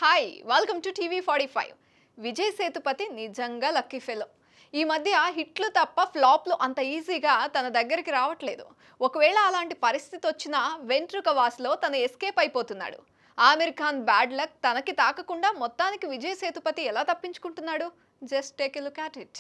hi welcome to TV forty five Vijay Sethupathi నిజంగా lucky fellow ఈ మధ్య హిట్లు తప్ప ఫ్లాప్లు అంత ఈజీగా తన దగ్గరికి రావట్లేదు ఒకవేళ అలాంటి పరిస్థితి వచ్చినా వెంట్రుక వాసులో తను ఎస్కేప్ అయిపోతున్నాడు ఆమిర్ ఖాన్ బ్యాడ్ లక్ తనకి తాకకుండా మొత్తానికి విజయ్ సేతుపతి ఎలా తప్పించుకుంటున్నాడు just take a look at it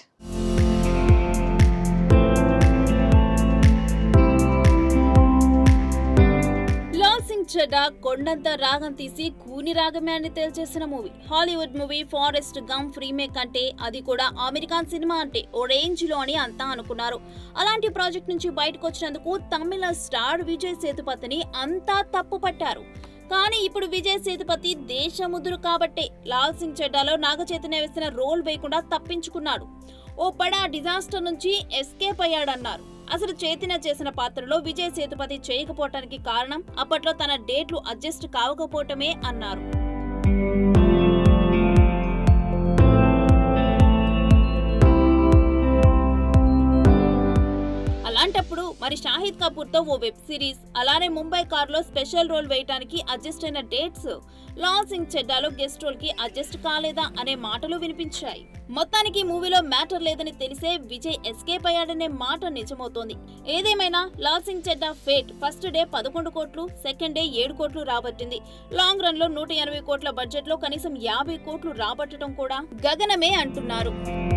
Lal Singh Chaddha కొండంత రాగం తీసి కూని రాగమే అని తేల్చేసిన movie Hollywood movie Forrest Gump remake అంటే అది కూడా అమెరికన్ సినిమా అంటే ఓ రేంజ్ లో అని అంతా అనుకున్నారు అలాంటి ప్రాజెక్ట్ నుంచి బయటకు వచ్చినందుకు తమిళ స్టార్ విజయ్ సేతుపతిని అంతా తప్పు పట్టారు కానీ ఇప్పుడు విజయ్ సేతుపతి దేశముదురు కాబట్టే లాల్ సింగ్ చెడ్డాలో నాగ చైతన్య వేసిన రోల్ వేయకుండా తప్పించుకున్నాడు ఓ పడా డిజాస్టర్ నుంచి ఎస్కేప్ అయ్యాడన్నారు అసలు చైతన్య చేసిన పాత్రలో విజయ్ సేతుపతి చేయకపోవటానికి కారణం అప్పట్లో తన డేట్లు అడ్జస్ట్ కావకపోవటమే అన్నారు అలాంటప్పుడు మరి షాహిద్ కపూర్ తో ఓ వెబ్ సిరీస్ అలానే ముంబై కార్ లో స్పెషల్ రోల్ వేయటానికి అడ్జస్ట్ అయిన డేట్స్ లాల్ సింగ్ చెడ్డాలో గెస్ట్ రోల్ కి అడ్జస్ట్ కాలేదా అనే మాటలు వినిపించాయి మొత్తానికి మూవీలో మ్యాటర్ లేదని తెలిసే విజయ్ ఎస్కేప్ అయ్యాడనే మాట నిజమవుతోంది ఏదేమైనా Lal Singh Chaddha fate first day పదకొండు కోట్లు సెకండ్ డే ఏడు కోట్లు రాబట్టింది లాంగ్ రన్ లో నూట ఎనభై కోట్ల బడ్జెట్ లో కనీసం యాభై కోట్లు రాబట్టడం కూడా గగనమే అంటున్నారు